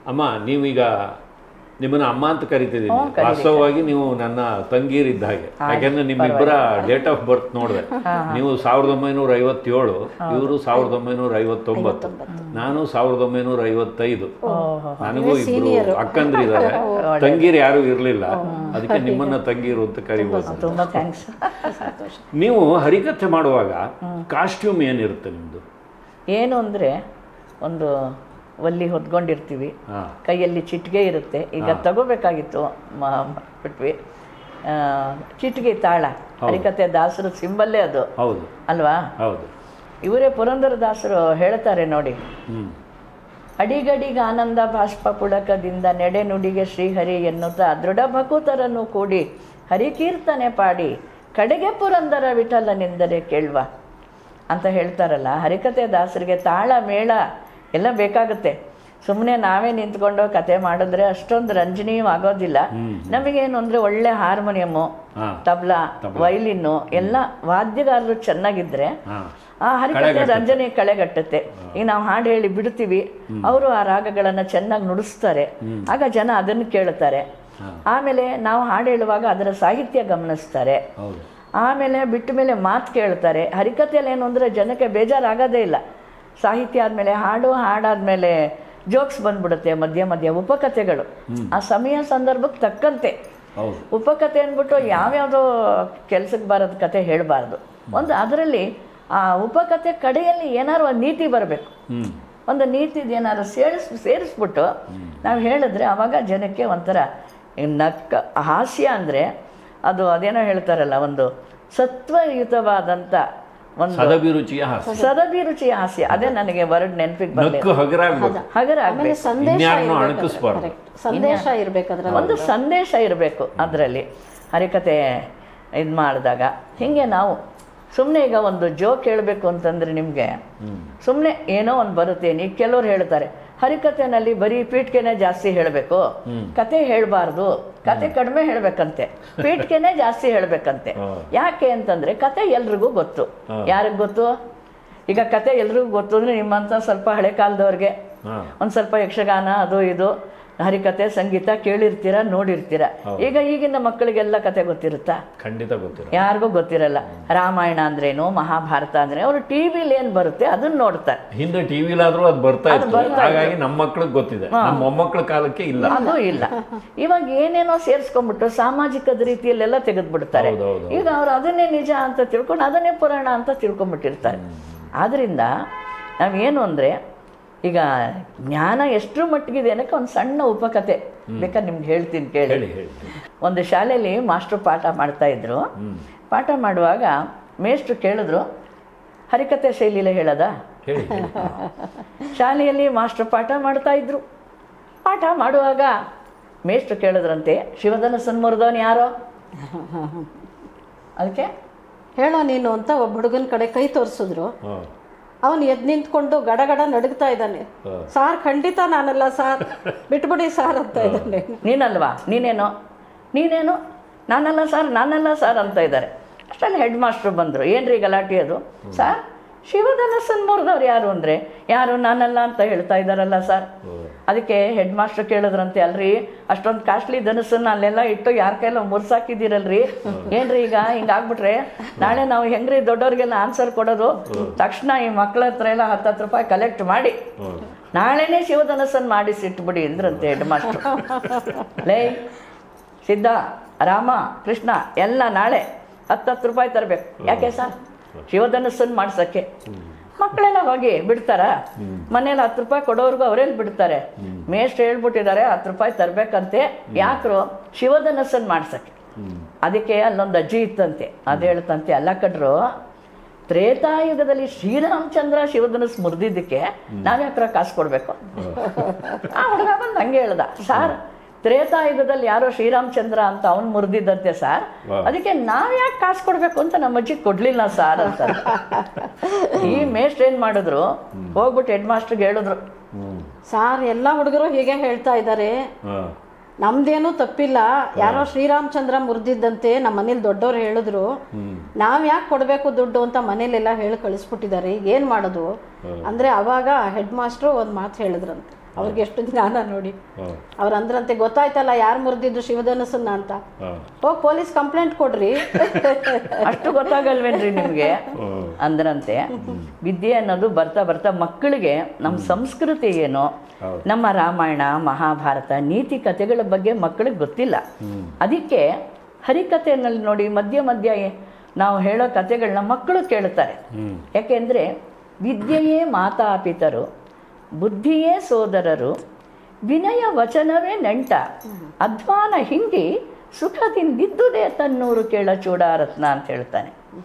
ಅಮ್ಮ ನೀವೀಗ ನಿಮ್ಮನ್ನ ಅಮ್ಮ ಅಂತ ಕರಿತಿದ್ದೀನಿ ವಾಸ್ತವವಾಗಿ ನೀವು ನನ್ನ ತಂಗೀರಿದ್ದ ಹಾಗೆ ಯಾಕೆಂದ್ರೆ ನಿಮ್ಮಿಬ್ಬರ ಡೇಟ್ ಆಫ್ ಬರ್ತ್ ನೋಡಿದೆ ನೀವು ಸಾವಿರದ ಒಂಬೈನೂರ ಐವತ್ತೇಳು ಇವರು ಸಾವಿರದ ಒಂಬೈನೂರ ಐವತ್ತೊಂಬತ್ತು ನಾನು ಸಾವಿರದ ಒಂಬೈನೂರ ಐವತ್ತೈದು ನನಗೂ ಇಬ್ರು ಅಕ್ಕಂದ್ರಿದ್ದಾರೆ ತಂಗೀರು ಯಾರು ಇರಲಿಲ್ಲ ಅದಕ್ಕೆ ನಿಮ್ಮನ್ನ ತಂಗೀರು ಅಂತ ಕರಿಬೋದು ತುಂಬ ಥ್ಯಾಂಕ್ಸ್ ನೀವು ಹರಿಕಥೆ ಮಾಡುವಾಗ ಕಾಸ್ಟ್ಯೂಮ್ ಏನಿರುತ್ತೆ ನಿಮ್ದು ಏನು ಅಂದರೆ ಒಂದು ಒಲ್ಲಿ ಹೊದ್ಕೊಂಡಿರ್ತೀವಿ ಹಾ ಕೈಯಲ್ಲಿ ಚಿಟಿಕೆ ಇರುತ್ತೆ ಈಗ ತಗೋಬೇಕಾಗಿತ್ತು ಮ- ಬಿಟ್ವಿ ಆ, ಚಿಟಿಕೆ ತಾಳ ಹರಿಕತೆ ದಾಸರ ಸಿಂಬಲ್ಲೇ ಅದು ಹೌದು ಅಲ್ವಾ ಹೌದು ಇವರೇ ಪುರಂದರ ದಾಸರು ಹೇಳ್ತಾರೆ ನೋಡಿ ಹ್ಮ್ ಅಡಿಗಡಿಗ ಆನಂದ ಬಾಷ್ಪ ಪುಳಕದಿಂದ ನೆಡೆ ನುಡಿಗೆ ಶ್ರೀಹರಿ ಎನ್ನುತ್ತಾ ದೃಢ ಭಕುತರನ್ನು ಕೂಡಿ ಹರಿಕೀರ್ತನೆ ಪಾಡಿ ಕಡೆಗೆ ಪುರಂದರ ವಿಠಲನೆಂದರೆ ಕೇಳುವ ಅಂತ ಹೇಳ್ತಾರಲ್ಲ ಹರಿಕತೆ ದಾಸರಿಗೆ ತಾಳ ಮೇಳ ಎಲ್ಲ ಬೇಕಾಗುತ್ತೆ ಸುಮ್ಮನೆ ನಾವೇ ನಿಂತ್ಕೊಂಡು ಕತೆ ಮಾಡಿದ್ರೆ ಅಷ್ಟೊಂದು ರಂಜನೀಯ ಆಗೋದಿಲ್ಲ ನಮಗೇನು ಅಂದರೆ ಒಳ್ಳೆ ಹಾರ್ಮೋನಿಯಮ್ಮು ಹಾ ತಬ್ಲಾ ವೈಲಿನ್ನು ಎಲ್ಲ ವಾದ್ಯಗಾರರು ಚೆನ್ನಾಗಿದ್ರೆ ಹಾ ಆ ಹರಿಕತೆ ರಂಜನೆ ಕಳೆಗಟ್ಟುತ್ತೆ ಈಗ ನಾವು ಹಾಡು ಹೇಳಿ ಬಿಡ್ತೀವಿ ಅವರು ಆ ರಾಗಗಳನ್ನು ಚೆನ್ನಾಗಿ ನುಡಿಸ್ತಾರೆ ಆಗ ಜನ ಅದನ್ನು ಕೇಳ್ತಾರೆ ಆಮೇಲೆ ನಾವು ಹಾಡು ಹೇಳುವಾಗ ಅದರ ಸಾಹಿತ್ಯ ಗಮನಿಸ್ತಾರೆ ಹೌದು ಆಮೇಲೆ ಬಿಟ್ಟ ಮೇಲೆ ಮಾತು ಕೇಳ್ತಾರೆ ಹರಿಕತೆಯಲ್ಲಿ ಏನು ಅಂದರೆ ಜನಕ್ಕೆ ಬೇಜಾರಾಗೋದೇ ಇಲ್ಲ ಸಾಹಿತ್ಯ ಆದಮೇಲೆ ಹಾಡು ಹಾಡಾದ್ಮೇಲೆ ಜೋಕ್ಸ್ ಬಂದ್ಬಿಡುತ್ತೆ ಮಧ್ಯ ಮಧ್ಯ ಉಪಕಥೆಗಳು ಆ ಸಮಯ ಸಂದರ್ಭಕ್ಕೆ ತಕ್ಕಂತೆ ಹೌದು ಉಪಕಥೆ ಅಂದ್ಬಿಟ್ಟು ಯಾವ್ಯಾವುದೋ ಕೆಲ್ಸಕ್ಕೆ ಬರೋದು ಕತೆ ಹೇಳಬಾರ್ದು ಒಂದು ಅದರಲ್ಲಿ ಆ ಉಪಕಥೆ ಕಡೆಯಲ್ಲಿ ಏನಾದ್ರು ಒಂದು ನೀತಿ ಬರಬೇಕು ಹ್ಮ್ ಒಂದು ನೀತಿದು ಏನಾದ್ರು ಸೇರಿಸ್ ಸೇರಿಸ್ಬಿಟ್ಟು ನಾವು ಹೇಳಿದ್ರೆ ಆವಾಗ ಜನಕ್ಕೆ ಒಂಥರ ಈ ನಕ್ಕ ಹಾಸ್ಯ ಅಂದರೆ ಅದು ಅದೇನೋ ಹೇಳ್ತಾರಲ್ಲ ಒಂದು ಸತ್ವಯುತವಾದಂಥ ಒಂದು ಸದಭಿರುಚಿಯ ಹಾಸ್ಯ ಸದಭಿರುಚಿಯ ಹಾಸ್ಯ ಅದೇ ನನಗೆ ವರ್ಡ್ ನೆನಪಿಗೆ ಬರಲಿ ನಕ್ಕು ಹಗರಾಗ್ಬೇಕು ಹಗರ ಆಮೇಲೆ ಸಂದೇಶ ಇನ್ಯಾರನ್ನೂ ಇರ್ಬೇಕು ಅಣಕಿಸ್ಬಾರ್ದು. correct. ಸಂದೇಶ ಇರ್ಬೇಕಾದ್ರೆ ಒಂದು ಸಂದೇಶ ಇರಬೇಕು ಅದರಲ್ಲಿ ಹರಿಕತೆ ಇದು ಮಾಡಿದಾಗ ಹೀಗೆ ನಾವು ಸುಮ್ಮನೆ ಈಗ ಒಂದು ಜೋಕ್ ಹೇಳಬೇಕು ಅಂತಂದ್ರೆ ನಿಮಗೆ ಸುಮ್ಮನೆ ಏನೋ ಒಂದು ಬರುತ್ತೆ ಈಗ ಕೆಲವ್ರು ಹೇಳ್ತಾರೆ ಹರಿಕತೆನಲ್ಲಿ ಬರೀ ಪೀಠ್ಕೆನೆ ಜಾಸ್ತಿ ಹೇಳಬೇಕು ಕತೆ ಹೇಳಬಾರ್ದು ಕತೆ ಕಡಿಮೆ ಹೇಳಬೇಕಂತೆ ಪೀಠ್ಕೆನೆ ಜಾಸ್ತಿ ಹೇಳಬೇಕಂತೆ ಯಾಕೆ ಅಂತಂದ್ರೆ ಕತೆ ಎಲ್ರಿಗೂ ಗೊತ್ತು ಯಾರಿಗೆ ಗೊತ್ತು ಈಗ ಕತೆ ಎಲ್ರಿಗೂ ಗೊತ್ತು ಅಂದ್ರೆ ನಿಮ್ಮಂತ ಸ್ವಲ್ಪ ಹಳೆ ಕಾಲದವ್ರಿಗೆ ಹಾ ಒಂದು ಸ್ವಲ್ಪ ಯಕ್ಷಗಾನ ಅದು ಇದು ಹರಿಕತೆ ಸಂಗೀತ ಕೇಳಿರ್ತೀರ ನೋಡಿರ್ತೀರ ಈಗ ಈಗಿನ ಮಕ್ಕಳಿಗೆಲ್ಲ ಕತೆ ಗೊತ್ತಿರುತ್ತಾ ಖಂಡಿತ ಗೊತ್ತಿರ ಯಾರಿಗೂ ಗೊತ್ತಿರಲ್ಲ ರಾಮಾಯಣ ಅಂದ್ರೇನು ಮಹಾಭಾರತ ಅಂದ್ರೆ ಅವರು ಟಿ ವಿಲಿ ಏನು ಬರುತ್ತೆ ಅದನ್ನ ನೋಡ್ತಾರೆ ಹಿಂದೆ ಟಿವಿಲಾದ್ರೂ ಅದು ಬರ್ತಾ ಇತ್ತು ಹಾಗಾಗಿ ನಮ್ಮ ಮಕ್ಳಿಗೆ ಗೊತ್ತಿದೆ ನಮ್ಮ ಮೊಮ್ಮಕ್ಕಳ ಕಾಲಕ್ಕೆ ಇಲ್ಲ ಅದು ಇಲ್ಲ ಇವಾಗ ಏನೇನೋ ಸೇರಿಸ್ಕೊಂಡ್ಬಿಟ್ಟು ಸಾಮಾಜಿಕದ ರೀತಿಯಲ್ಲೆಲ್ಲ ತೆಗೆದ್ಬಿಡ್ತಾರೆ ಹೌದೌದು. ಈಗ ಅವ್ರು ಅದನ್ನೇ ನಿಜ ಅಂತ ತಿಳ್ಕೊಂಡು ಅದನ್ನೇ ಪುರಾಣ ಅಂತ ತಿಳ್ಕೊಂಡ್ಬಿಟ್ಟಿರ್ತಾರೆ ಆದ್ರಿಂದ ನಾವೇನು ಅಂದ್ರೆ ಈಗ ಜ್ಞಾನ ಎಷ್ಟರ ಮಟ್ಟಿಗಿದೆ ಅನ್ನೋಕ್ಕೆ ಒಂದು ಸಣ್ಣ ಉಪಕತೆ ಬೇಕಾದ್ರೆ ನಿಮ್ಗೆ ಹೇಳ್ತೀನಿ ಕೇಳಿ ಹೇಳಿ ಹೇಳಿ ಒಂದು ಶಾಲೆಯಲ್ಲಿ ಮಾಸ್ಟ್ರು ಪಾಠ ಮಾಡ್ತಾ ಇದ್ರು ಪಾಠ ಮಾಡುವಾಗ ಮೇಷ್ಟ್ರು ಕೇಳಿದ್ರು ಹರಿಕತೆ ಶೈಲಿಲೇ ಹೇಳೋದಾ ಹೇಳಿ ಹೇಳಿ. ಶಾಲೆಯಲ್ಲಿ ಮಾಸ್ಟರ್ ಪಾಠ ಮಾಡ್ತಾ ಇದ್ರು ಪಾಠ ಮಾಡುವಾಗ ಮೇಷ್ಟ್ರು ಕೇಳಿದ್ರಂತೆ ಶಿವಧನ ಸನ್ಮುರ್ದವನ್ ಯಾರೋ ಅದಕ್ಕೆ ಹೇಳೋ ನೀನು ಅಂತ ಒಬ್ಬ ಹುಡುಗನ ಕಡೆ ಕೈ ತೋರಿಸಿದ್ರು ಹಾ ಅವನು ಎದ್ದು ನಿಂತ್ಕೊಂಡು ಗಡಗಡ ನಡುಗ್ತಾ ಇದ್ದಾನೆ ಸಾರ್ ಖಂಡಿತ ನಾನಲ್ಲ ಸಾರ್ ಬಿಟ್ಬಿಡಿ ಸಾರ್ ಅಂತ ಇದ್ದಾನೆ ನೀನಲ್ವಾ ನೀನೇನೋ ನೀನೇನು ನಾನಲ್ಲ ಸರ್ ನಾನಲ್ಲ ಸರ್ ಅಂತ ಇದ್ದಾರೆ ಅಷ್ಟರಲ್ಲಿ ಹೆಡ್ ಮಾಸ್ಟ್ರು ಬಂದರು ಏನ್ರಿ ಗಲಾಟೆ ಅದು ಸರ್ ಶಿವಧನ ಸನ್ಮುರ್ದವ್ರು ಯಾರು ಅಂದರೆ ಯಾರು ನಾನಲ್ಲ ಅಂತ ಹೇಳ್ತಾ ಇದ್ದಾರಲ್ಲ ಸರ್ ಅದಕ್ಕೆ ಹೆಡ್ ಮಾಸ್ಟರ್ ಕೇಳಿದ್ರಂತೆ ಅಲ್ರಿ ಅಷ್ಟೊಂದು ಕಾಸ್ಟ್ಲಿ ಧನಸ್ಸನ್ನ ಅಲ್ಲೆಲ್ಲ ಇಟ್ಟು ಯಾರ ಕೈಲ ಮುರ್ಸಾಕಿದ್ದೀರಲ್ರಿ ಏನ್ರಿ ಈಗ ಹಿಂಗಾಗ್ಬಿಟ್ರೆ ನಾಳೆ ನಾವು ಹೆಂಗ್ರಿ ದೊಡ್ಡವ್ರಿಗೆಲ್ಲ ಆನ್ಸರ್ ಕೊಡೋದು ತಕ್ಷಣ ಈ ಮಕ್ಳ ಹತ್ರ ಎಲ್ಲ ಹತ್ತತ್ತು ರೂಪಾಯಿ ಕಲೆಕ್ಟ್ ಮಾಡಿ ನಾಳೆನೇ ಶಿವಧನಸ್ಸನ್ನು ಮಾಡಿಸಿಟ್ಬಿಡಿ ಅಂದ್ರಂತೆ ಹೆಡ್ ಮಾಸ್ಟರ್ ಲೇ ಸಿದ್ಧ ರಾಮ ಕೃಷ್ಣ ಎಲ್ಲ ನಾಳೆ ಹತ್ತತ್ತು ರೂಪಾಯಿ ತರಬೇಕು ಯಾಕೆ ಸರ್ ಶಿವಧನಸ್ಸನ್ನು ಮಾಡ್ಸಕ್ಕೆ ಮಕ್ಕಳೆಲ್ಲ ಹೋಗಿ ಬಿಡ್ತಾರ ಮನೇಲಿ ಹತ್ತು ರೂಪಾಯಿ ಕೊಡೋರ್ಗು ಅವರೆಲ್ಲಿ ಬಿಡ್ತಾರೆ ಮೇಷ್ಟ್ರು ಹೇಳ್ಬಿಟ್ಟಿದ್ದಾರೆ ಹತ್ತು ರೂಪಾಯಿ ತರಬೇಕಂತೆ ಯಾಕ್ರು ಶಿವಧನಸ್ಸನ್ನು ಮಾಡ್ಸಕ್ಕೆ ಅದಕ್ಕೆ ಅಲ್ಲೊಂದು ಅಜ್ಜಿ ಇತ್ತಂತೆ ಅದು ಹೇಳ್ತಂತೆ ಅಲ್ಲ ಕಡ್ರು ತ್ರೇತಾಯುಗದಲ್ಲಿ ಶ್ರೀರಾಮಚಂದ್ರ ಶಿವಧನಸ್ ಮುರಿದಿದ್ದಕ್ಕೆ ನಾವ್ಯಾಕ್ರ ಕಾಸು ಕೊಡ್ಬೇಕು ಆ ಹುಡುಗ ಬಂದು ಹಂಗೆ ಹೇಳ್ದ ಸಾರ್ ತ್ರೇತಾಯುಗದಲ್ಲಿ ಯಾರೋ ಶ್ರೀರಾಮಚಂದ್ರ ಅಂತ ಅವನು ಮುರಿದಿದ್ದಂತೆ ಸಾರ್ ಅದಕ್ಕೆ ನಾವ್ ಯಾಕೆ ಕಾಸು ಕೊಡ್ಬೇಕು ಅಂತ ನಮ್ಮ ಅಜ್ಜಿ ಕೊಡ್ಲಿಲ್ಲ ಸಾರ್ ಅಂತ ಈ ಮೇಷ್ಟ್ರು ಏನ್ ಮಾಡಿದ್ರು ಹೋಗ್ಬಿಟ್ಟು ಹೆಡ್ ಮಾಸ್ಟರ್ಗೆ ಹೇಳಿದ್ರು ಸಾರ್ ಎಲ್ಲ ಹುಡುಗರು ಹೀಗೆ ಹೇಳ್ತಾ ಇದ್ದಾರೆ ಹಾ ನಮ್ದೇನೂ ತಪ್ಪಿಲ್ಲ ಯಾರೋ ಶ್ರೀರಾಮಚಂದ್ರ ಮುರಿದಿದ್ದಂತೆ ನಮ್ಮ ಮನೇಲಿ ದೊಡ್ಡವ್ರು ಹೇಳಿದ್ರು ನಾವ್ ಯಾಕೆ ಕೊಡಬೇಕು ದುಡ್ಡು ಅಂತ ಮನೇಲೆಲ್ಲ ಹೇಳಿ ಕಳಿಸ್ಬಿಟ್ಟಿದ್ದಾರೆ ಈಗ ಏನ್ ಮಾಡೋದು ಅಂದ್ರೆ ಅವಾಗ ಹೆಡ್ ಮಾಸ್ಟ್ರು ಒಂದು ಮಾತು ಹೇಳಿದ್ರಂತೆ ಅವ್ರಿಗೆ ಎಷ್ಟು ಜ್ಞಾನ ನೋಡಿ ಹೌದು ಅವ್ರು ಅಂದ್ರಂತೆ ಗೊತ್ತಾಯ್ತಲ್ಲ ಯಾರು ಮುರಿದಿದ್ದು ಶಿವಧನಸ್ಸನ್ನ ಅಂತ ಹಾಂ ಹೋಗಿ ಪೊಲೀಸ್ ಕಂಪ್ಲೇಂಟ್ ಕೊಡ್ರಿ ಅಷ್ಟು ಗೊತ್ತಾಗಲ್ವೇನ್ರಿ ನಿಮಗೆ ಹ್ಮ್. ಅಂದ್ರಂತೆ ವಿದ್ಯೆ ಅನ್ನೋದು ಬರ್ತಾ ಬರ್ತಾ ಮಕ್ಕಳಿಗೆ ನಮ್ಮ ಸಂಸ್ಕೃತಿ ಏನು ಹೌದು. ನಮ್ಮ ರಾಮಾಯಣ ಮಹಾಭಾರತ ನೀತಿ ಕಥೆಗಳ ಬಗ್ಗೆ ಮಕ್ಕಳಿಗೆ ಗೊತ್ತಿಲ್ಲ ಅದಕ್ಕೆ ಹರಿಕಥೆಯಲ್ಲಿ ನೋಡಿ ಮಧ್ಯ ಮಧ್ಯ ಏ- ನಾವು ಹೇಳೋ ಕಥೆಗಳನ್ನ ಮಕ್ಕಳು ಕೇಳ್ತಾರೆ ಹ್ಮ್. ಯಾಕೆಂದರೆ ವಿದ್ಯೆಯೇ ಮಾತಾಪಿತರು ಬುದ್ಧಿಯೇ ಸೋದರರು ವಿನಯ ವಚನವೇ ನೆಂಟ ಅಧ್ವಾನ ಹಿಂಡಿ ಸುಖದಿಂದಿದ್ದುದೇ ತನ್ನೂರು ಕೇಳ ಚೂಡಾರತ್ನ ಅಂತ ಹೇಳ್ತಾನೆ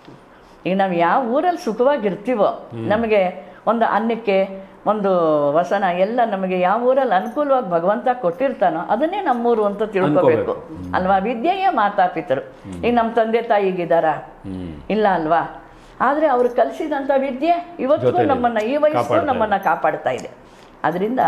ಈಗ ನಾವು ಯಾವ ಊರಲ್ಲಿ ಸುಖವಾಗಿರ್ತೀವೋ ನಮಗೆ ಒಂದು ಅನ್ನಕ್ಕೆ ಒಂದು ವಸನ ಎಲ್ಲ ನಮಗೆ ಯಾವ ಊರಲ್ಲಿ ಅನುಕೂಲವಾಗಿ ಭಗವಂತ ಕೊಟ್ಟಿರ್ತಾನೋ ಅದನ್ನೇ ನಮ್ಮೂರು ಅಂತ ತಿಳ್ಕೋಬೇಕು ಅಲ್ವಾ ವಿದ್ಯೆಯೇ ಮಾತಾಪಿತರು ಈಗ ನಮ್ಮ ತಂದೆ ತಾಯಿಗಿದಾರ ಹ್ಮ್. ಇಲ್ಲ ಅಲ್ವಾ ಆದರೆ ಅವರು ಕಲಿಸಿದಂಥ ವಿದ್ಯೆ ಇವತ್ತು ಜೊತೆಲಿ ನಮ್ಮನ್ನು ಈ ವಯಸ್ಸು ಕಾಪಾಡ್ತಾ ನಮ್ಮನ್ನು ಕಾಪಾಡ್ತಾ ಇದೆ ಅದರಿಂದ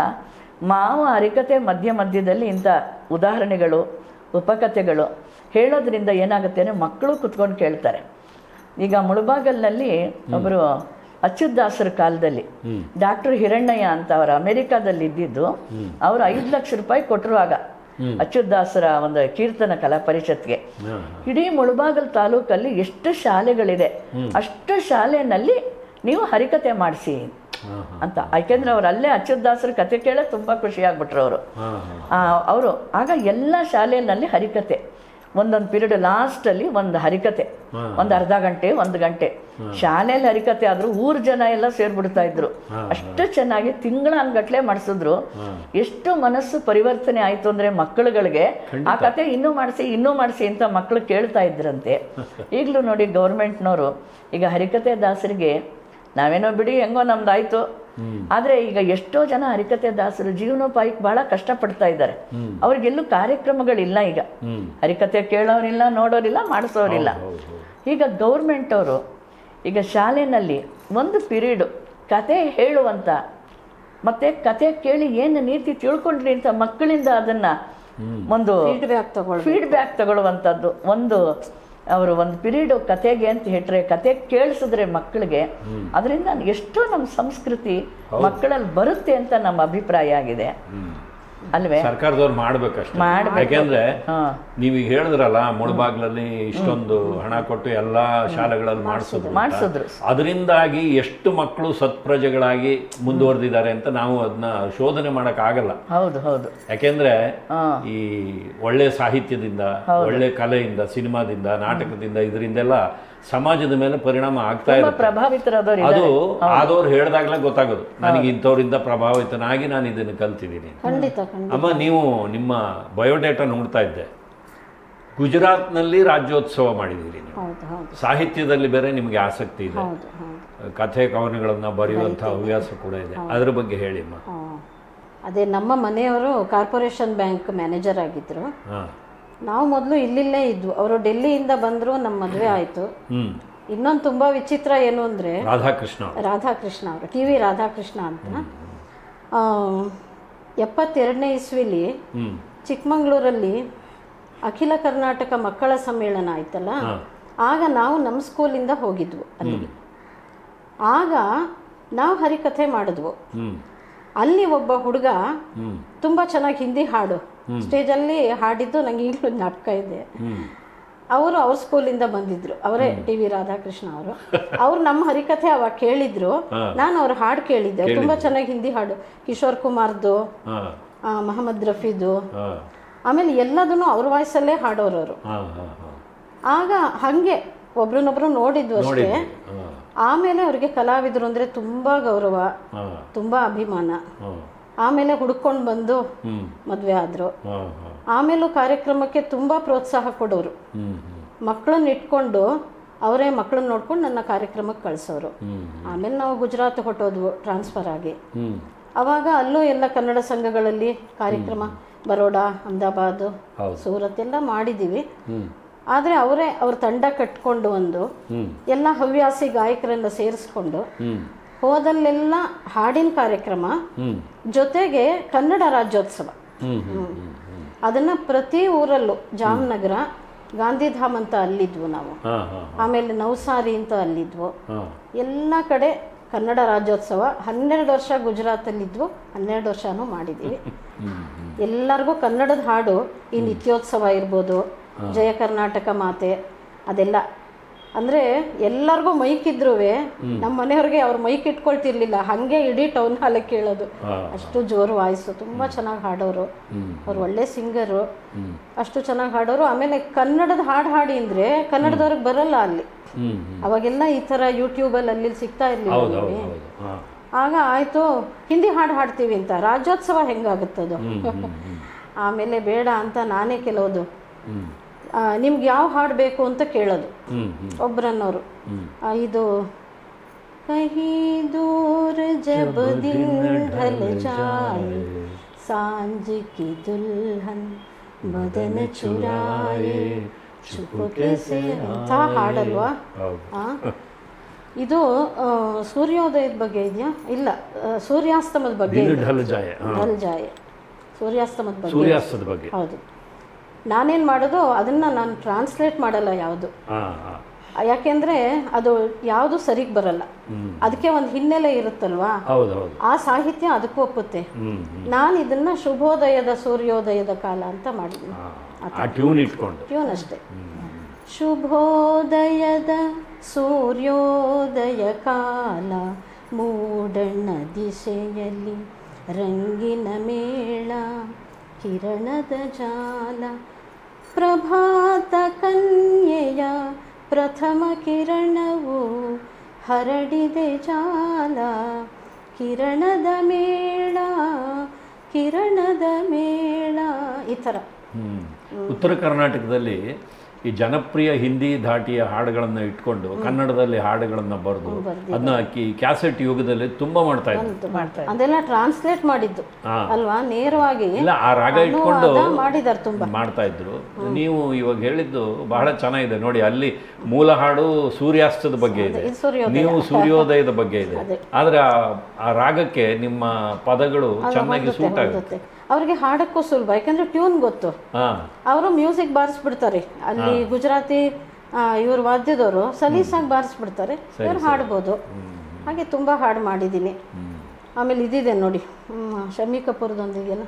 ಮಾವ ಹರಿಕತೆ ಮಧ್ಯ ಮಧ್ಯದಲ್ಲಿ ಇಂಥ ಉದಾಹರಣೆಗಳು ಉಪಕಥೆಗಳು ಹೇಳೋದ್ರಿಂದ ಏನಾಗುತ್ತೆ ಅಂದರೆ ಮಕ್ಕಳು ಕುತ್ಕೊಂಡು ಕೇಳ್ತಾರೆ ಈಗ ಮುಳುಬಾಗಲ್ನಲ್ಲಿ ಒಬ್ಬರು ಅಚ್ಯುತದಾಸರ ಕಾಲದಲ್ಲಿ ಡಾಕ್ಟರ್ ಹಿರಣ್ಣಯ್ಯ ಅಂತ ಅವರು ಅಮೆರಿಕಾದಲ್ಲಿ ಇದ್ದಿದ್ದು ಅವರು ಐದು ಲಕ್ಷ ರೂಪಾಯಿ ಕೊಟ್ಟರು ಆಗ ಅಚ್ಯುತದಾಸರ ಒಂದು ಕೀರ್ತನ ಕಲಾ ಪರಿಷತ್ಗೆ ಹಾಂ ಇಡೀ ಮುಳಬಾಗಲ್ ತಾಲೂಕಲ್ಲಿ ಎಷ್ಟು ಶಾಲೆಗಳಿದೆ ಅಷ್ಟು ಶಾಲೆನಲ್ಲಿ ನೀವು ಹರಿಕತೆ ಮಾಡಿಸಿ ಹಾಂ ಅಂತ ಯಾಕೆಂದ್ರೆ ಅವ್ರು ಅಲ್ಲೇ ಅಚ್ಯುತದಾಸರ ಕತೆ ಕೇಳೋಕೆ ತುಂಬ ಖುಷಿ ಆಗ್ಬಿಟ್ರು ಅವರು ಹಾಂ ಹಾಂ ಅವರು ಆಗ ಎಲ್ಲ ಶಾಲೆಯಲ್ಲಿ ಹರಿಕತೆ ಒಂದೊಂದು ಪೀರಿಯಡ್ ಲಾಸ್ಟಲ್ಲಿ ಒಂದು ಹರಿಕತೆ ಒಂದು ಅರ್ಧ ಗಂಟೆ ಒಂದು ಗಂಟೆ ಶಾಲೆಯಲ್ಲಿ ಹರಿಕತೆ ಆದರೂ ಊರು ಜನ ಎಲ್ಲ ಸೇರ್ಬಿಡ್ತಾ ಇದ್ರು ಅಷ್ಟು ಚೆನ್ನಾಗಿ ತಿಂಗಳ ಅನ್ಗಟ್ಲೆ ಮಾಡಿಸಿದ್ರು ಎಷ್ಟು ಮನಸ್ಸು ಪರಿವರ್ತನೆ ಆಯಿತು ಅಂದರೆ ಮಕ್ಕಳುಗಳಿಗೆ ಆ ಕತೆ ಇನ್ನೂ ಮಾಡಿಸಿ ಇನ್ನೂ ಮಾಡಿಸಿ ಅಂತ ಮಕ್ಕಳು ಕೇಳ್ತಾ ಇದ್ರಂತೆ ಈಗಲೂ ನೋಡಿ ಗೌರ್ಮೆಂಟ್ನವರು ಈಗ ಹರಿಕತೆ ದಾಸರಿಗೆ ನಾವೇನೋ ಬಿಡಿ ಹೆಂಗೋ ನಮ್ದಾಯ್ತು ಆದರೆ ಈಗ ಎಷ್ಟೋ ಜನ ಹರಿಕತೆ ದಾಸರು ಜೀವನೋಪಾಯಕ್ಕೆ ಬಹಳ ಕಷ್ಟಪಡ್ತಾ ಇದ್ದಾರೆ ಅವ್ರಿಗೆಲ್ಲೂ ಕಾರ್ಯಕ್ರಮಗಳಿಲ್ಲ ಈಗ ಹರಿಕತೆ ಕೇಳೋರಿಲ್ಲ ನೋಡೋರಿಲ್ಲ ಮಾಡಿಸೋರಿಲ್ಲ ಈಗ ಗೌರ್ಮೆಂಟ್ ಅವರು ಈಗ ಶಾಲೆಯಲ್ಲಿ ಒಂದು ಪಿರಿಯಡು ಕತೆ ಹೇಳುವಂಥ ಮತ್ತೆ ಕತೆ ಕೇಳಿ ಏನು ನೀತಿ ತಿಳ್ಕೊಂಡ್ರಿ ಅಂತ ಮಕ್ಕಳಿಂದ ಅದನ್ನ ಒಂದು ಫೀಡ್ಬ್ಯಾಕ್ ತಗೊಳ್ಳಿ ಫೀಡ್ಬ್ಯಾಕ್ ತಗೊಳ್ಳುವಂಥದ್ದು ಒಂದು ಅವರು ಒಂದು ಪಿರಿಯಡ್ ಕತೆಗೆ ಅಂತ ಹೇಳ್ರೆ ಕತೆ ಕೇಳಿಸಿದ್ರೆ ಮಕ್ಕಳಿಗೆ ಅದರಿಂದ ಎಷ್ಟೋ ನಮ್ಮ ಸಂಸ್ಕೃತಿ ಮಕ್ಕಳಲ್ಲಿ ಬರುತ್ತೆ ಅಂತ ನಮ್ಮ ಅಭಿಪ್ರಾಯ ಆಗಿದೆ ಅಲ್ವೇ ಸರ್ಕಾರದವ್ರು ಮಾಡ್ಬೇಕಷ್ಟೇ ಮಾಡ್ಬೇಕು. ಯಾಕೆಂದ್ರೆ ಹಾ ನೀವೀಗ ಹೇಳಿದ್ರಲ್ಲ ಮುಳಬಾಗ್ಲಲ್ಲಿ ಇಷ್ಟೊಂದು ಹಣ ಕೊಟ್ಟು ಎಲ್ಲಾ ಶಾಲೆಗಳಲ್ಲಿ ಮಾಡಿಸಿದ್ರು ಮಾಡಿಸಿದ್ರು ಅದರಿಂದಾಗಿ ಎಷ್ಟು ಮಕ್ಕಳು ಸತ್ಪ್ರಜೆಗಳಾಗಿ ಮುಂದುವರೆದಿದ್ದಾರೆ ಅಂತ ನಾವು ಅದನ್ನ ಶೋಧನೆ ಮಾಡಕ್ ಆಗಲ್ಲ ಹೌದು ಹೌದು ಯಾಕೆಂದ್ರೆ ಹಾ ಈ ಒಳ್ಳೆ ಸಾಹಿತ್ಯದಿಂದ ಒಳ್ಳೆ ಕಲೆಯಿಂದ ಸಿನಿಮಾದಿಂದ ನಾಟಕದಿಂದ ಇದರಿಂದೆಲ್ಲ ಸಮಾಜದ ಮೇಲೆ ಪರಿಣಾಮ ಆಗ್ತಾ ತುಂಬಾ ಇರುತ್ತೆ ಪ್ರಭಾವಿತರಾದವ್ರು ಅದು ಇದ್ದಾರೆ ಆದವ್ರು ಹೇಳ್ದಾಗ್ಲೇ ಗೊತ್ತಾಗೋದು ನನಗೆ ಇಂಥವ್ರಿಂದ ಪ್ರಭಾವಿತನಾಗಿ ನಾನು ಇದನ್ನು ಕಲ್ತಿದ್ದೀನಿ ಖಂಡಿತ ಖಂಡಿತ ಅಮ್ಮ ನೀವು ನಿಮ್ಮ ಬಯೋಡೇಟಾ ನೋಡ್ತಾ ಇದ್ದೆ ಗುಜರಾತ್ನಲ್ಲಿ ರಾಜ್ಯೋತ್ಸವ ಮಾಡಿದ್ದೀರಿ ನೀವು ಹೌದು ಹೌದು ಸಾಹಿತ್ಯದಲ್ಲಿ ಬೇರೆ ನಿಮಗೆ ಆಸಕ್ತಿ ಇದೆ ಹೌದು ಹೌದು ಕಥೆ ಕವನಗಳನ್ನ ಬರೆಯುವಂಥ ಹವ್ಯಾಸ ಕೂಡ ಇದೆ ಅದ್ರ ಬಗ್ಗೆ ಹೇಳಿಮ್ಮ ಆ, ಅದೇ ನಮ್ಮ ಮನೆಯವರು ಕಾರ್ಪೊರೇಷನ್ ಬ್ಯಾಂಕ್ ಮ್ಯಾನೇಜರ್ ಆಗಿದ್ರು ಹಾ ನಾವು ಮೊದಲು ಇಲ್ಲಿಲ್ಲೇ ಇದ್ವು ಅವರು ಡೆಲ್ಲಿಯಿಂದ ಬಂದರು ನಮ್ಮ ಮದುವೆ ಆಯಿತು ಹ್ಮ್ ಇನ್ನೊಂದು ತುಂಬ ವಿಚಿತ್ರ ಏನು ಅಂದರೆ ರಾಧಾಕೃಷ್ಣ ಅವ್ರು. ರಾಧಾಕೃಷ್ಣ ಅವರು ಟಿ ವಿ ರಾಧಾಕೃಷ್ಣ ಅಂತ ಆ, ಎಪ್ಪತ್ತೆರಡನೇ ಇಸ್ವಿಲಿ ಹ್ಮ್ ಚಿಕ್ಕಮಂಗ್ಳೂರಲ್ಲಿ ಅಖಿಲ ಕರ್ನಾಟಕ ಮಕ್ಕಳ ಸಮ್ಮೇಳನ ಆಯ್ತಲ್ಲ ಹಾ. ಆಗ ನಾವು ನಮ್ಮ ಸ್ಕೂಲಿಂದ ಹೋಗಿದ್ವು ಅಲ್ಲಿಗೆ ಆಗ ನಾವು ಹರಿಕಥೆ ಮಾಡಿದ್ವು ಹ್ಮ್ ಅಲ್ಲಿ ಒಬ್ಬ ಹುಡುಗ ಹ್ಮ್ ತುಂಬ ಚೆನ್ನಾಗಿ ಹಿಂದಿ ಹಾಡು ಸ್ಟೇಜಲ್ಲಿ ಹಾಡಿದ್ದು ನಂಗೆ ಈಗಲೂ ಜ್ಞಾಪಕ ಇದೆ ಹ್ಮ್ ಅವರು ಅವ್ರ ಸ್ಕೂಲಿಂದ ಬಂದಿದ್ರು ಅವರೇ ಟಿ ವಿ ರಾಧಾಕೃಷ್ಣ ಅವರು ಅವ್ರು ನಮ್ಮ ಹರಿಕಥೆ ಅವಾಗ ಕೇಳಿದ್ರು ನಾನು ಅವ್ರ ಹಾಡು ಕೇಳಿದ್ದೆ ತುಂಬಾ ಚೆನ್ನಾಗಿ ಹಿಂದಿ ಹಾಡು ಕಿಶೋರ್ ಕುಮಾರ್ದು ಹಾ ಆ, ಮೊಹಮ್ಮದ್ ರಫೀದು ಹಾ ಆಮೇಲೆ ಎಲ್ಲದನ್ನು ಅವ್ರ ವಾಯ್ಸಲ್ಲೇ ಹಾಡೋರು ಅವರು ಹಾ ಹಾ ಹಾ ಆಗ ಹಂಗೆ ಒಬ್ರನ್ನೊಬ್ರು ನೋಡಿದ್ವು ಅಷ್ಟೇ ಹಾ ಆಮೇಲೆ ಅವ್ರಿಗೆ ಕಲಾವಿದರು ಅಂದ್ರೆ ತುಂಬಾ ಗೌರವ ಹಾ ತುಂಬಾ ಅಭಿಮಾನ ಹಾ ಆಮೇಲೆ ಹುಡ್ಕೊಂಡು ಬಂದು ಹ್ಮ್ ಮದುವೆ ಆದ್ರು ಹಾ ಹಾ ಆಮೇಲೂ ಕಾರ್ಯಕ್ರಮಕ್ಕೆ ತುಂಬಾ ಪ್ರೋತ್ಸಾಹ ಕೊಡೋರು ಹ್ಮ್ ಹ್ಮ್ ಮಕ್ಕಳನ್ನ ಇಟ್ಕೊಂಡು ಅವರೇ ಮಕ್ಕಳನ್ನ ನೋಡ್ಕೊಂಡು ನನ್ನ ಕಾರ್ಯಕ್ರಮಕ್ಕೆ ಕಳಿಸೋರು ಹ್ಮ್ ಆಮೇಲೆ ನಾವು ಗುಜರಾತ್ ಹೊಟ್ಟೋದ್ವು ಟ್ರಾನ್ಸ್ಫರ್ ಆಗಿ ಹ್ಮ್ ಅವಾಗ ಅಲ್ಲೂ ಎಲ್ಲ ಕನ್ನಡ ಸಂಘಗಳಲ್ಲಿ ಕಾರ್ಯಕ್ರಮ ಬರೋಡಾ ಅಹಮದಾಬಾದ್ ಹೌದು. ಸೂರತ್ ಎಲ್ಲ ಮಾಡಿದ್ದೀವಿ ಹ್ಮ್ ಆದರೆ ಅವರೇ ಅವ್ರ ತಂಡ ಕಟ್ಕೊಂಡು ಒಂದು ಹ್ಮ್ ಎಲ್ಲ ಹವ್ಯಾಸಿ ಗಾಯಕರನ್ನ ಸೇರಿಸ್ಕೊಂಡು ಹ್ಮ್ ಹೋದಲ್ಲೆಲ್ಲ ಹಾಡಿನ ಕಾರ್ಯಕ್ರಮ ಹ್ಮ್ ಜೊತೆಗೆ ಕನ್ನಡ ರಾಜ್ಯೋತ್ಸವ ಹ್ಮ್ ಹ್ಮ್ ಹ್ಮ್ ಅದನ್ನ ಪ್ರತಿ ಊರಲ್ಲೂ ಜಾಮ್ನಗರ ಗಾಂಧಿಧಾಮ್ ಅಂತ ಅಲ್ಲಿದ್ವು ನಾವು ಹಾ ಹಾ ಆಮೇಲೆ ನವಸಾರಿ ಅಂತ ಅಲ್ಲಿದ್ವು ಹಾ ಎಲ್ಲ ಕಡೆ ಕನ್ನಡ ರಾಜ್ಯೋತ್ಸವ ಹನ್ನೆರಡು ವರ್ಷ ಗುಜರಾತಲ್ಲಿದ್ವು ಹನ್ನೆರಡು ವರ್ಷನೂ ಮಾಡಿದ್ದೀವಿ ಎಲ್ಲರಿಗೂ ಕನ್ನಡದ ಹಾಡು ಈ ನಿತ್ಯೋತ್ಸವ ಇರ್ಬೋದು ಜಯ ಕರ್ನಾಟಕ ಮಾತೆ ಅದೆಲ್ಲ ಅಂದರೆ ಎಲ್ಲರಿಗೂ ಮೈಕ್ ಇದ್ರೂ ನಮ್ಮ ಮನೆಯವ್ರಿಗೆ ಅವ್ರ ಮೈಕ್ ಇಟ್ಕೊಳ್ತಿರ್ಲಿಲ್ಲ ಹಾಗೆ ಇಡೀ ಟೌನ್ ಹಾಲಲ್ಲಿ ಕೇಳೋದು ಅಷ್ಟು ಜೋರು ವಾಯ್ಸು ತುಂಬ ಚೆನ್ನಾಗಿ ಹಾಡೋರು ಅವ್ರು ಒಳ್ಳೆ ಸಿಂಗರು ಅಷ್ಟು ಚೆನ್ನಾಗಿ ಹಾಡೋರು ಆಮೇಲೆ ಕನ್ನಡದ ಹಾಡು ಹಾಡಿ ಅಂದರೆ ಕನ್ನಡದವ್ರಿಗೆ ಬರಲ್ಲ ಅಲ್ಲಿ ಹ್ಮ್ ಹ್ಮ್. ಅವಾಗೆಲ್ಲ ಈ ಥರ ಯೂಟ್ಯೂಬಲ್ಲಿ ಅಲ್ಲಿ ಇಲ್ಲಿ ಸಿಗ್ತಾ ಇರಲಿಲ್ಲ ಹೌದು ಹೌದು ಹೌದು ಹಾ ಆಗ ಆಯಿತು ಹಿಂದಿ ಹಾಡು ಹಾಡ್ತೀವಿ ಅಂತ ರಾಜ್ಯೋತ್ಸವ ಹೆಂಗಾಗುತ್ತದು ಆಮೇಲೆ ಬೇಡ ಅಂತ ನಾನೇ ಕೆಲವುದು ಹ್ಮ್ ನಿಮ್ಗೆ ಯಾವ ಹಾಡು ಬೇಕು ಅಂತ ಕೇಳೋದು ಹ್ಮ್ ಹ್ಮ್ ಒಬ್ರನ್ನವರು ಆ, ಇದು ಕಹಿ ದೂರ ಜಬ ದಿನ್ ಢಲ್ ಜಾಯೆ सांझ की दुल्हन बदन चुराए ಚುಪಕೆ ಸೆ ಅಂತ ಹಾಡಲ್ವಾ ಹೌದು ಆ? ಇದು ಆ, ಸೂರ್ಯೋದಯದ ಬಗ್ಗೆ ಇದೆಯಾ ಇಲ್ಲ ಆ, ಸೂರ್ಯಾಸ್ತಮದ ಬಗ್ಗೆ ದಿನ ಇದೆ. ಢಲ್ ಜಾಯ ಹಾ. ಢಲ್ ಜಾಯೆ ಸೂರ್ಯಾಸ್ತಮದ ಬಗ್ಗೆ ಸೂರ್ಯಾಸ್ತದ ಬಗ್ಗೆ ಹೌದು ನಾನೇನು ಮಾಡೋದು ಅದನ್ನ ನಾನು ಟ್ರಾನ್ಸ್ಲೇಟ್ ಮಾಡಲ್ಲ ಯಾವುದು ಹಾ ಹಾ ಯಾಕೆಂದ್ರೆ ಅದು ಯಾವುದು ಸರಿಗೆ ಬರಲ್ಲ ಹ್ಮ್. ಅದಕ್ಕೆ ಒಂದು ಹಿನ್ನೆಲೆ ಇರುತ್ತಲ್ವಾ ಹೌದು ಹೌದು ಆ ಸಾಹಿತ್ಯ ಅದಕ್ಕೂ ಒಪ್ಪುತ್ತೆ ಹ್ಮ್ ಹ್ಮ್. ನಾನು ಇದನ್ನ ಶುಭೋದಯದ ಸೂರ್ಯೋದಯದ ಕಾಲ ಅಂತ ಮಾಡಿದ್ದೀನಿ ಹಾ. ಆ ಟ್ಯೂನ್ ಇಟ್ಕೊಂಡು ಟ್ಯೂನ್ ಅಷ್ಟೇ ಶುಭೋದಯದ ಸೂರ್ಯೋದಯ ಕಾಲ ಮೂಡಣ್ಣ ದಿಶೆಯಲ್ಲಿ ರಂಗಿನ ಮೇಳ ಕಿರಣದ ಜಾಲ ಪ್ರಭಾತ ಕನ್ಯೆಯ ಪ್ರಥಮ ಕಿರಣವು ಹರಡಿದೆ ಜಾಲ ಕಿರಣದ ಮೇಳ ಕಿರಣದ ಮೇಳ ಈ ಥರ ಹ್ಮ್. ಉತ್ತರ ಕರ್ನಾಟಕದಲ್ಲಿ ಈ ಜನಪ್ರಿಯ ಹಿಂದಿ ಧಾಟಿಯ ಹಾಡುಗಳನ್ನ ಇಟ್ಕೊಂಡು ಕನ್ನಡದಲ್ಲಿ ಹಾಡುಗಳನ್ನ ಬರೆದು ಅದನ್ನ ಈ ಕ್ಯಾಸೆಟ್ ಯುಗದಲ್ಲಿ ತುಂಬಾ ಮಾಡ್ತಾ ಇದ್ರು ಮಾಡ್ತಾರೆ ಅದೆಲ್ಲ ಟ್ರಾನ್ಸ್ಲೇಟ್ ಮಾಡಿದ್ದು ಹಾ. ಅಲ್ವಾ ನೇರವಾಗಿ ಇಲ್ಲ ಆ ರಾಗ ಇಟ್ಕೊಂಡು ಮಾಡಿದಾರೆ ತುಂಬಾ ಮಾಡ್ತಾ ಇದ್ರು ನೀವು ಇವಾಗ ಹೇಳಿದ್ದು ಬಹಳ ಚೆನ್ನಾಗಿದೆ ನೋಡಿ ಅಲ್ಲಿ ಮೂಲ ಹಾಡು ಸೂರ್ಯಾಸ್ತದ ಬಗ್ಗೆ ಇದೆ ಇದು ಸೂರ್ಯೋದಯ. ನೀವು ಸೂರ್ಯೋದಯದ ಬಗ್ಗೆ ಇದೆ ಆದ್ರೆ ಆ- ಆ ರಾಗಕ್ಕೆ ನಿಮ್ಮ ಪದಗಳು ಚೆನ್ನಾಗಿ ಸೂಟ್ ಆಗುತ್ತೆ ಹೊಂದುತ್ತೆ. ಅವ್ರಿಗೆ ಹಾಡಕ್ಕೂ ಸುಲಭ ಯಾಕಂದ್ರೆ ಟ್ಯೂನ್ ಗೊತ್ತು ಹಾ ಅವರು ಮ್ಯೂಸಿಕ್ ಬಾರಿಸ್ಬಿಡ್ತಾರೆ ಅಲ್ಲಿ ಗುಜರಾತಿ ಇವ್ರ ವಾದ್ಯದವರು ಸಲೀಸಾಗಿ ಬಾರಿಸ್ಬಿಡ್ತಾರೆ ಇವ್ರು ಹಾಡ್ಬೋದು ಹಾಗೆ ತುಂಬಾ ಹಾಡು ಮಾಡಿದ್ದೀನಿ ಆಮೇಲೆ ಇದಿದೆ ನೋಡಿ ಹ್ಮ್, ಶಮಿ ಕಪೂರ್ದೊಂದಿಗೆಲ್ಲ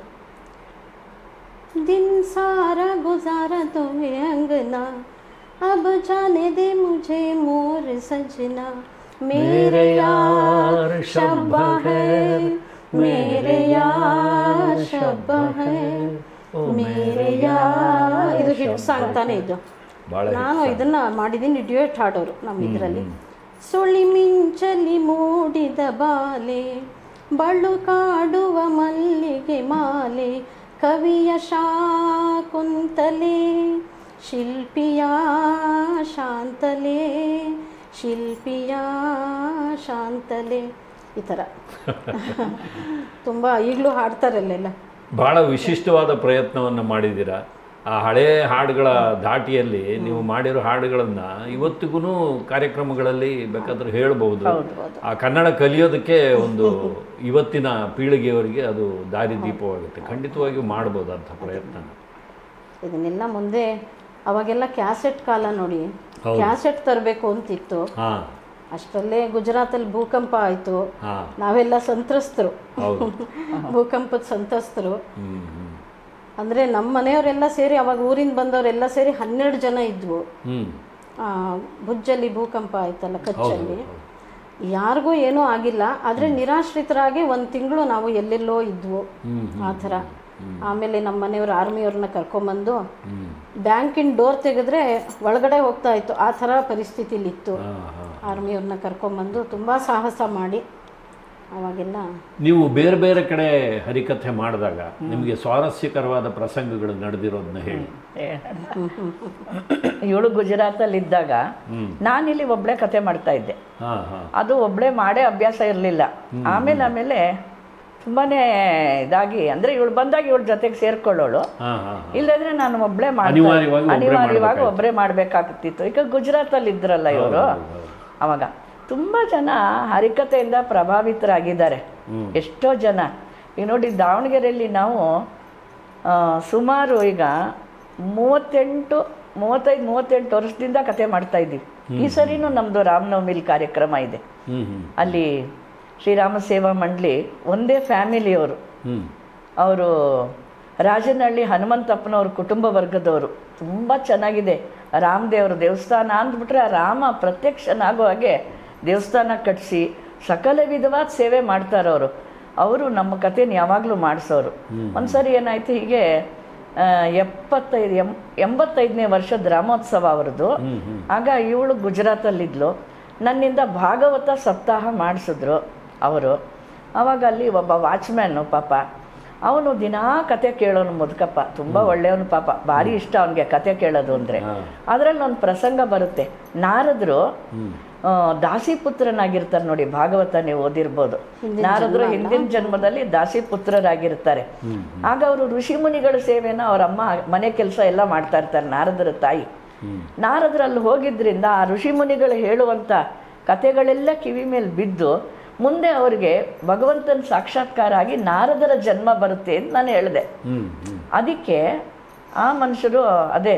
दिन सारा गुजारा तुम्हें अंगना अब जाने दे मुझे मोर सजना मेरे यार शब्बा है मेरे यार शब्बा है मेरे यार ಇದು ಹಿಟ್ ಸಾಂಗ್ ತಾನೇ ಇದು ಬಹಳ ನಾನು ಇದನ್ನ ಮಾಡಿದ್ದೀನಿ ಡ್ಯೂಯೆಟ್ ಹಾಡೋರು ನಮ್ಮ ಇದರಲ್ಲಿ ಸುಳಿ ಮಿಂಚಲಿ ಮೂಡಿದ ಬಾಲೆ ಬಳುಕಾಡುವ ಮಲ್ಲಿಗೆ ಮಾಲೆ ಕವಿಯ ಶಾಕುಂತಲೆ ಶಿಲ್ಪಿಯ ಶಾಂತಲೆ ಶಿಲ್ಪಿಯ ಶಾಂತಲೆ ಈ ಥರ ತುಂಬ ಈಗಲೂ ಹಾಡ್ತಾರಲ್ಲೆಲ್ಲ ಬಹಳ ವಿಶಿಷ್ಟವಾದ ಪ್ರಯತ್ನವನ್ನು ಮಾಡಿದ್ದೀರಾ ಆ ಹಳೆ ಹಾಡುಗಳ ಧಾಟಿಯಲ್ಲಿ ನೀವು ಮಾಡಿರೋ ಹಾಡುಗಳನ್ನ ಇವತ್ತಿಗೂ ಕಾರ್ಯಕ್ರಮಗಳಲ್ಲಿ ಬೇಕಾದ್ರೆ ಹೇಳ್ಬಹುದು ಆ ಕನ್ನಡ ಕಲಿಯೋದಕ್ಕೆ ಒಂದು ಇವತ್ತಿನ ಪೀಳಿಗೆಯವರಿಗೆ ಅದು ದಾರಿದೀಪವಾಗುತ್ತೆ ಖಂಡಿತವಾಗಿಯೂ ಮಾಡ್ಬೋದು ಅಂಥ ಪ್ರಯತ್ನ ಇದನ್ನೆಲ್ಲ ಮುಂದೆ ಅವಾಗೆಲ್ಲ ಕ್ಯಾಸೆಟ್ ಕಾಲ ನೋಡಿ ಕ್ಯಾಸೆಟ್ ತರಬೇಕು ಅಂತಿತ್ತು ಹಾ ಅಷ್ಟರಲ್ಲೇ ಗುಜರಾತಲ್ಲಿ ಭೂಕಂಪ ಆಯಿತು ಹಾ ನಾವೆಲ್ಲ ಸಂತ್ರಸ್ತರು ಹೌದು ಭೂಕಂಪದ ಸಂತ್ರಸ್ತರು ಹ್ಮ್ ಹ್ಮ್ ಅಂದರೆ ನಮ್ಮ ಮನೆಯವರೆಲ್ಲ ಸೇರಿ ಅವಾಗ ಊರಿಂದ ಬಂದವರೆಲ್ಲ ಸೇರಿ ಹನ್ನೆರಡು ಜನ ಇದ್ವು ಹ್ಮ್ ಆ, ಭುಜ್ಜಲ್ಲಿ ಭೂಕಂಪ ಆಯ್ತಲ್ಲ ಕಚ್ಚಲ್ಲಿ ಯಾರಿಗೂ ಏನೂ ಆಗಿಲ್ಲ ಆದರೆ ನಿರಾಶ್ರಿತರಾಗಿ ಒಂದು ತಿಂಗಳು ನಾವು ಎಲ್ಲೆಲ್ಲೋ ಇದ್ವು ಹ್ಮ್ ಆ ಥರ ಆಮೇಲೆ ನಮ್ಮ ಮನೆಯವರು ಆರ್ಮಿಯವ್ರನ್ನ ಕರ್ಕೊಂಬಂದು ಹ್ಮ್ ಬ್ಯಾಂಕಿನ ಡೋರ್ ತೆಗೆದ್ರೆ ಒಳಗಡೆ ಹೋಗ್ತಾ ಇತ್ತು ಆ ಥರ ಪರಿಸ್ಥಿತಿಲಿತ್ತು ಹಾ ಹಾ ಆರ್ಮಿಯವ್ರನ್ನ ಕರ್ಕೊಂಬಂದು ತುಂಬ ಸಾಹಸ ಮಾಡಿ ಅವಾಗೆಲ್ಲ ನೀವು ಬೇರೆ ಬೇರೆ ಕಡೆ ಹರಿಕಥೆ ಮಾಡಿದಾಗ ನಿಮಗೆ ಸ್ವಾರಸ್ಯಕರವಾದ ಪ್ರಸಂಗಗಳು ನಡೆದಿರೋದನ್ನ ಹೇಳಿ ಇವಳು ಗುಜರಾತಲ್ಲಿದ್ದಾಗ ನಾನಿಲ್ಲಿ ಒಬ್ಳೆ ಕತೆ ಮಾಡ್ತಾ ಇದ್ದೆ ಹಾ ಹಾ ಅದು ಒಬ್ಳೆ ಮಾಡೇ ಅಭ್ಯಾಸ ಇರಲಿಲ್ಲ ಆಮೇಲೆ ಆಮೇಲೆ ತುಂಬಾನೇ ಇದಾಗಿ ಅಂದ್ರೆ ಇವಳು ಬಂದಾಗ ಇವಳ ಜೊತೆಗೆ ಸೇರ್ಕೊಳ್ಳೋಳು ಹಾ ಹಾ ಇಲ್ಲದ್ರೆ ನಾನು ಒಬ್ಳೆ ಮಾಡ್ತಾ- ಅನಿವಾರ್ಯವಾಗಿ ಒಬ್ರೇ ಅನಿವಾರ್ಯವಾಗಿ ಒಬ್ಬರೇ ಮಾಡಬೇಕಾಗ್ತಿತ್ತು ಈಗ ಗುಜರಾತಲ್ಲಿ ಇದ್ರಲ್ಲ ಇವರು ಅವಾಗ ತುಂಬ ಜನ ಹರಿಕತೆಯಿಂದ ಪ್ರಭಾವಿತರಾಗಿದ್ದಾರೆ ಎಷ್ಟೋ ಜನ ಈಗ ನೋಡಿ ದಾವಣಗೆರೆಯಲ್ಲಿ ನಾವು ಆ, ಸುಮಾರು ಈಗ ಮೂವತ್ತೆಂಟು ಮೂವತ್ತೈದು ಮೂವತ್ತೆಂಟು ವರ್ಷದಿಂದ ಕತೆ ಮಾಡ್ತಾ ಇದ್ದೀವಿ ಈ ಸರಿನೂ ನಮ್ಮದು ರಾಮನವಮಿಲಿ ಕಾರ್ಯಕ್ರಮ ಇದೆ ಹ್ಮ್ ಹ್ಮ್ ಅಲ್ಲಿ ಶ್ರೀರಾಮ ಸೇವಾ ಮಂಡಳಿ ಒಂದೇ ಫ್ಯಾಮಿಲಿಯವರು ಹ್ಮ್ ಅವರು ರಾಜನಹಳ್ಳಿ ಹನುಮಂತಪ್ಪನವ್ರ ಕುಟುಂಬ ವರ್ಗದವರು ತುಂಬ ಚೆನ್ನಾಗಿದೆ ರಾಮದೇವ್ರ ದೇವಸ್ಥಾನ ಅಂದ್ಬಿಟ್ರೆ ಆ ರಾಮ ಪ್ರತ್ಯಕ್ಷನಾಗೋ ಹಾಗೆ ದೇವಸ್ಥಾನ ಕಟ್ಟಿಸಿ ಸಕಲ ವಿಧವಾದ ಸೇವೆ ಮಾಡ್ತಾರವರು ಅವರು ನಮ್ಮ ಕಥೆನ ಯಾವಾಗಲೂ ಮಾಡಿಸೋರು ಒಂದ್ಸರಿ ಏನಾಯ್ತು ಹೀಗೆ ಆ, ಎಪ್ಪತ್ತೈದು ಎಂ ಎಂಬತ್ತೈದನೇ ವರ್ಷದ ರಾಮೋತ್ಸವ ಅವರದು ಆಗ ಇವಳು ಗುಜರಾತಲ್ಲಿದ್ಲು ನನ್ನಿಂದ ಭಾಗವತ ಸಪ್ತಾಹ ಮಾಡಿಸಿದ್ರು ಅವರು ಆವಾಗ ಅಲ್ಲಿ ಒಬ್ಬ ವಾಚ್ಮ್ಯಾನು ಪಾಪ ಅವನು ದಿನಾ ಕತೆ ಕೇಳೋನು ಮುದುಕಪ್ಪ ತುಂಬ ಒಳ್ಳೆಯವನು ಪಾಪ ಭಾರಿ ಇಷ್ಟ ಅವನಿಗೆ ಕತೆ ಕೇಳೋದು ಅಂದರೆ ಅದರಲ್ಲಿ ಒಂದು ಪ್ರಸಂಗ ಬರುತ್ತೆ ನಾರದರು ಆ, ದಾಸಿಪುತ್ರನಾಗಿರ್ತಾರೆ ನೋಡಿ ಭಾಗವತ ನೀವು ಓದಿರ್ಬೋದು ನಾರದರು ಹಿಂದಿನ ಜನ್ಮದಲ್ಲಿ ದಾಸಿಪುತ್ರರಾಗಿರ್ತಾರೆ ಆಗ ಅವರು ಋಷಿ ಮುನಿಗಳ ಸೇವೆನ ಅವ್ರ ಅಮ್ಮ ಮನೆ ಕೆಲಸ ಎಲ್ಲ ಮಾಡ್ತಾ ಇರ್ತಾರೆ ನಾರದರ ತಾಯಿ ನಾರದರಲ್ಲಿ ಹೋಗಿದ್ರಿಂದ ಆ ಋಷಿ ಮುನಿಗಳು ಹೇಳುವಂಥ ಕತೆಗಳೆಲ್ಲ ಕಿವಿ ಮೇಲೆ ಬಿದ್ದು ಮುಂದೆ ಅವರಿಗೆ ಭಗವಂತನ ಸಾಕ್ಷಾತ್ಕಾರ ಆಗಿ ನಾರದರ ಜನ್ಮ ಬರುತ್ತೆ ಅಂತ ನಾನು ಹೇಳಿದೆ ಹ್ಮ್ ಹ್ಮ್ ಅದಕ್ಕೆ ಆ ಮನುಷ್ಯರು ಅದೇ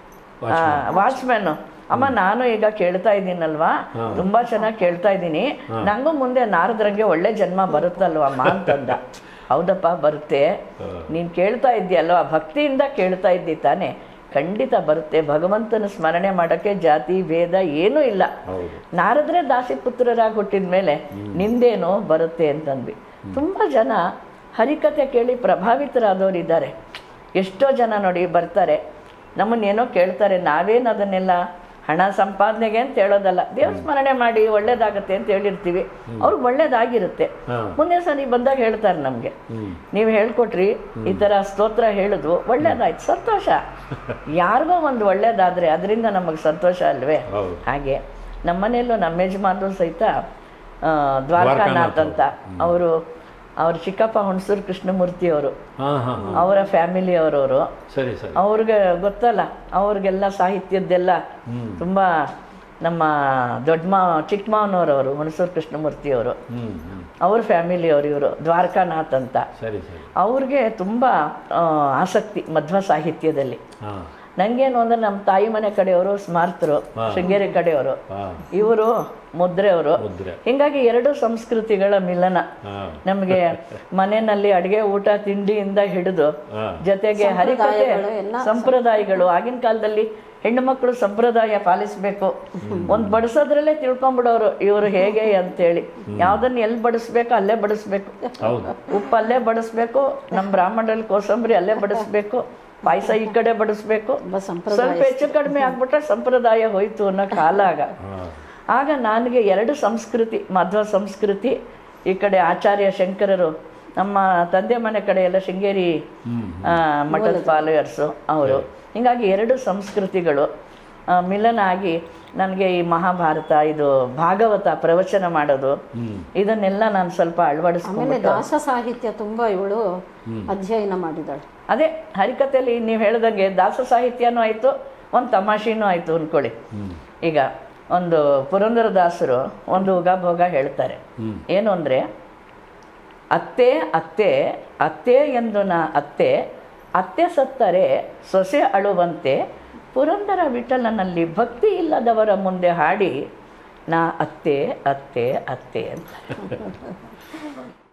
ವಾಚ್ಮ್ಯಾನು ಅಮ್ಮ ನಾನು ಈಗ ಕೇಳ್ತಾ ಇದ್ದೀನಲ್ವಾ ತುಂಬಾ ಚೆನ್ನಾಗಿ ಕೇಳ್ತಾ ಇದ್ದೀನಿ ನಂಗೂ ಮುಂದೆ ನಾರದ್ರಂಗೆ ಒಳ್ಳೆ ಜನ್ಮ ಬರುತ್ತಲ್ವಾ ಅಮ್ಮ ಅಂತಂದ ಹೌದಪ್ಪ ಬರುತ್ತೆ ನೀನು ಕೇಳ್ತಾ ಇದ್ದೀಯಲ್ವಾ ಭಕ್ತಿಯಿಂದ ಕೇಳ್ತಾ ಇದ್ದಿ ತಾನೆ ಖಂಡಿತ ಬರುತ್ತೆ ಭಗವಂತನ ಸ್ಮರಣೆ ಮಾಡೋಕ್ಕೆ ಜಾತಿ ಭೇದ ಏನೂ ಇಲ್ಲ ಹೌದು ನಾರದ್ರೆ ದಾಸಿ ಪುತ್ರರಾಗಿ ಹುಟ್ಟಿದ ಮೇಲೆ ನಿಂದೇನೋ ಬರುತ್ತೆ ಅಂತಂದ್ವಿ ತುಂಬ ಜನ ಹರಿಕತೆ ಕೇಳಿ ಪ್ರಭಾವಿತರಾದವರು ಇದ್ದಾರೆ ಎಷ್ಟೋ ಜನ ನೋಡಿ ಬರ್ತಾರೆ ನಮ್ಮನ್ನೇನೋ ಕೇಳ್ತಾರೆ ನಾವೇನು ಅದನ್ನೆಲ್ಲ ಹಣ ಸಂಪಾದನೆಗೆ ಅಂತ ಹೇಳೋದಲ್ಲ ದೇವ್ರ ಸ್ಮರಣೆ ಮಾಡಿ ಒಳ್ಳೇದಾಗತ್ತೆ ಅಂತ ಹೇಳಿರ್ತೀವಿ ಅವ್ರಿಗೆ ಒಳ್ಳೇದಾಗಿರುತ್ತೆ ಹಾ. ಮುಂದೆ ಸರಿ ಬಂದಾಗ ಹೇಳ್ತಾರೆ ನಮಗೆ ನೀವು ಹೇಳ್ಕೊಟ್ರಿ ಈ ಥರ ಸ್ತೋತ್ರ ಹೇಳಿದ್ವು ಒಳ್ಳೇದಾಯ್ತು ಸಂತೋಷ ಯಾರಿಗೋ ಒಂದು ಒಳ್ಳೇದಾದ್ರೆ ಅದರಿಂದ ನಮಗೆ ಸಂತೋಷ ಅಲ್ವೇ ಹೌದು ಹಾಗೆ ನಮ್ಮನೆಯಲ್ಲೂ ನಮ್ಮ ಯಜಮಾನರು ಸಹಿತ ಆ, ದ್ವಾರಕಾನಾಥ್ ಅಂತ ಅವರು ಅವ್ರ ಚಿಕ್ಕಪ್ಪ ಹುಣಸೂರು ಕೃಷ್ಣಮೂರ್ತಿ ಅವರು ಹಾ ಹಾ ಹಾ. ಅವರ ಫ್ಯಾಮಿಲಿ ಅವರವರು ಸರಿ ಸರಿ ಅವ್ರಿಗೆ ಗೊತ್ತಲ್ಲ ಅವ್ರಿಗೆಲ್ಲ ಸಾಹಿತ್ಯದ್ದೆಲ್ಲ ತುಂಬ ನಮ್ಮ ದೊಡ್ಡ ಮಾ ಚಿಕ್ಕ ಮಾವನವರವರು ಹುಣಸೂರು ಕೃಷ್ಣಮೂರ್ತಿ ಅವರು ಹ್ಮ್ ಹ್ಮ್ ಅವ್ರ ಫ್ಯಾಮಿಲಿಯವರು ಇವರು ದ್ವಾರಕಾನಾಥ್ ಅಂತ ಸರಿ ಸರಿ ಅವ್ರಿಗೆ ತುಂಬ ಆ, ಆಸಕ್ತಿ ಮಧ್ವ ಸಾಹಿತ್ಯದಲ್ಲಿ ಹಾ ನನಗೇನು ಅಂದರೆ ನಮ್ಮ ತಾಯಿ ಮನೆ ಕಡೆಯವರು ಸ್ಮಾರ್ತರು ಶೃಂಗೇರಿ ಕಡೆಯವರು ಹಾ ಇವರು ಮುದ್ರೆಯವರು ಮುದ್ರೆ ಹಿಂಗಾಗಿ ಎರಡು ಸಂಸ್ಕೃತಿಗಳ ಮಿಲನ ಹಾ ನಮಗೆ ಮನೆಯಲ್ಲಿ ಅಡುಗೆ ಊಟ ತಿಂಡಿಯಿಂದ ಹಿಡಿದು ಹಾ ಜೊತೆಗೆ ಹರಿಕತೆ ಸಂಪ್ರದಾಯಗಳು ಆಗಿನ ಕಾಲದಲ್ಲಿ ಹೆಣ್ಣು ಮಕ್ಕಳು ಸಂಪ್ರದಾಯ ಪಾಲಿಸಬೇಕು ಒಂದು ಬಡಿಸೋದ್ರಲ್ಲೇ ತಿಳ್ಕೊಂಬಿಡೋರು ಇವರು ಹೇಗೆ ಅಂತೇಳಿ ಯಾವ್ದನ್ನ ಎಲ್ಲಿ ಬಡಿಸ್ಬೇಕು ಅಲ್ಲೇ ಬಡಿಸ್ಬೇಕು ಹೌದು ಉಪ್ಪು ಅಲ್ಲೇ ಬಡಿಸ್ಬೇಕು ನಮ್ಮ ಬ್ರಾಹ್ಮಣರಲ್ಲಿ ಕೋಸಂಬರಿ ಅಲ್ಲೇ ಬಡಿಸ್ಬೇಕು ಪಾಯಸ ಈ ಕಡೆ ಬಡಿಸ್ಬೇಕು ತುಂಬ ಸಂಪ್ರದಾಯ ಸ್ವಲ್ಪ ಹೆಚ್ಚು ಕಡಿಮೆ ಆಗ್ಬಿಟ್ರೆ ಸಂಪ್ರದಾಯ ಹೋಯ್ತು ಅನ್ನೋ ಕಾಲ ಆಗ ಹಾ ಆಗ ನನಗೆ ಎರಡು ಸಂಸ್ಕೃತಿ ಮಧ್ವ ಸಂಸ್ಕೃತಿ ಈ ಕಡೆ ಆಚಾರ್ಯ ಶಂಕರರು ನಮ್ಮ ತಂದೆ ಮನೆ ಕಡೆ ಎಲ್ಲ ಶೃಂಗೇರಿ ಆ, ಮಠದ ಫಾಲೋಯರ್ಸು ಅವರು ಹಿಂಗಾಗಿ ಎರಡು ಸಂಸ್ಕೃತಿಗಳು ಆ, ಮಿಲನ ಆಗಿ ನನಗೆ ಈ ಮಹಾಭಾರತ ಇದು ಭಾಗವತ ಪ್ರವಚನ ಮಾಡೋದು ಇದನ್ನೆಲ್ಲ ನಾನು ಸ್ವಲ್ಪ ಅಳವಡಿಸ್ಕೊಂಡು ಆಮೇಲೆ ದಾಸ ಸಾಹಿತ್ಯ ತುಂಬ ಇವಳು ಅಧ್ಯಯನ ಮಾಡಿದಾಳೆ ಅದೇ ಹರಿಕತೆಯಲ್ಲಿ ನೀವು ಹೇಳ್ದಂಗೆ ದಾಸ ಸಾಹಿತ್ಯನೂ ಆಯಿತು ಒಂದು ತಮಾಷೆನೂ ಆಯಿತು ಅಂದ್ಕೊಳ್ಳಿ ಈಗ ಒಂದು ಪುರಂದರದಾಸರು ಒಂದು ಉಗಾಭೋಗ ಹೇಳ್ತಾರೆ ಏನು ಅಂದರೆ ಅತ್ತೆ ಅತ್ತೆ ಅತ್ತೆ ಎಂದು ನಾ ಅತ್ತೆ ಅತ್ತೆ ಸತ್ತರೆ ಸೊಸೆ ಅಳುವಂತೆ ಪುರಂದರ ವಿಠಲನಲ್ಲಿ ಭಕ್ತಿ ಇಲ್ಲದವರ ಮುಂದೆ ಹಾಡಿ ನಾ ಅತ್ತೆ ಅತ್ತೆ ಅತ್ತೆ ಅಂತ